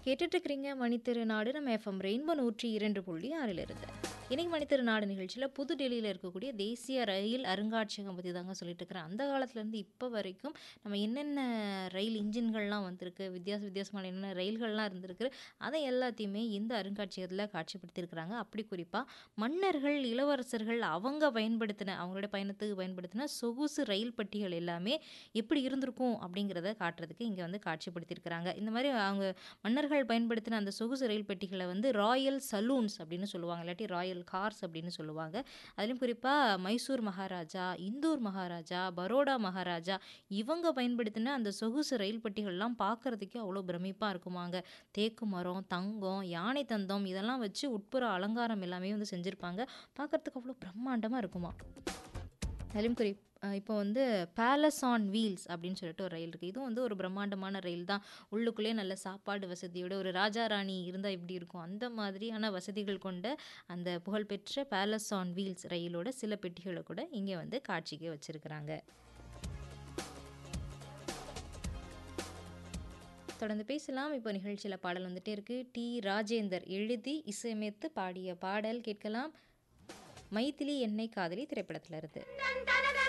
கேட்டுட்டு இருக்கிறீங்க மணித்திருநாடு நம்ம எஃப்எம் ரெயின்போ நூற்றி இரண்டு புள்ளி ஆறில் இருந்து இன்னைக்கு மணித்திருநாடு நிகழ்ச்சியில் புது டெல்லியில் இருக்கக்கூடிய தேசிய ரயில் அருங்காட்சியகம் பற்றி தாங்க சொல்லிட்டு இருக்கிறேன் அந்த காலத்துலேருந்து இப்போ வரைக்கும் நம்ம என்னென்ன ரயில் இன்ஜின்கள்லாம் வந்திருக்கு வித்தியாச வித்தியாசமான என்னென்ன ரயில்கள்லாம் இருந்திருக்கு அதை எல்லாத்தையுமே இந்த அருங்காட்சியகத்தில் காட்சிப்படுத்தியிருக்கிறாங்க அப்படி குறிப்பாக மன்னர்கள் இளவரசர்கள் அவங்க பயன்படுத்தின அவங்களுடைய பயணத்துக்கு பயன்படுத்தின சொகுசு ரயில் பட்டிகள் எல்லாமே எப்படி இருந்திருக்கும் அப்படிங்கிறத காட்டுறதுக்கு இங்கே வந்து காட்சிப்படுத்தியிருக்கிறாங்க இந்த மாதிரி அவங்க மன்னர்கள் பயன்படுத்தின அந்த சொகுசு ரயில் பெட்டிகளை வந்து ராயல் சலூன்ஸ் அப்படின்னு சொல்லுவாங்க இல்லாட்டி ராயல் கார்ஸ் அப்படின்னு சொல்லுவாங்க அதுலேயும் குறிப்பாக மைசூர் மகாராஜா இந்தூர் மகாராஜா பரோடா மகாராஜா இவங்க பயன்படுத்தின அந்த சொகுசு ரயில் பெட்டிகள்லாம் பார்க்கறதுக்கே அவ்வளோ பிரமிப்பாக இருக்குமாங்க தேக்கு மரம் தங்கம் யானை தந்தம் இதெல்லாம் வச்சு உட்புற அலங்காரம் எல்லாமே வந்து செஞ்சுருப்பாங்க பார்க்கறதுக்கு அவ்வளோ பிரம்மாண்டமாக இருக்குமா அதுலேயும் குறி அஹ் இப்போ வந்து பேலஸ் ஆன் வீல்ஸ் அப்படின்னு சொல்லிட்டு ஒரு ரயில் இருக்குது இதுவும் வந்து ஒரு பிரம்மாண்டமான ரயில் தான் உள்ளுக்குள்ளே நல்ல சாப்பாடு வசதியோட ஒரு ராஜா ராணி இருந்தால் எப்படி இருக்கும் அந்த மாதிரியான வசதிகள் கொண்ட அந்த புகழ்பெற்ற பேலஸ் ஆன் வீல்ஸ் ரயிலோட சில பெட்டிகளை கூட இங்கே வந்து காட்சிக்கு வச்சுருக்கிறாங்க தொடர்ந்து பேசலாம் இப்போ நிகழ்ச்சியில் பாடல் வந்துட்டே இருக்கு டி ராஜேந்தர் எழுதி இசையமைத்து பாடிய பாடல் கேட்கலாம் மைதிலி என்னை காதலி திரைப்படத்தில் இருந்து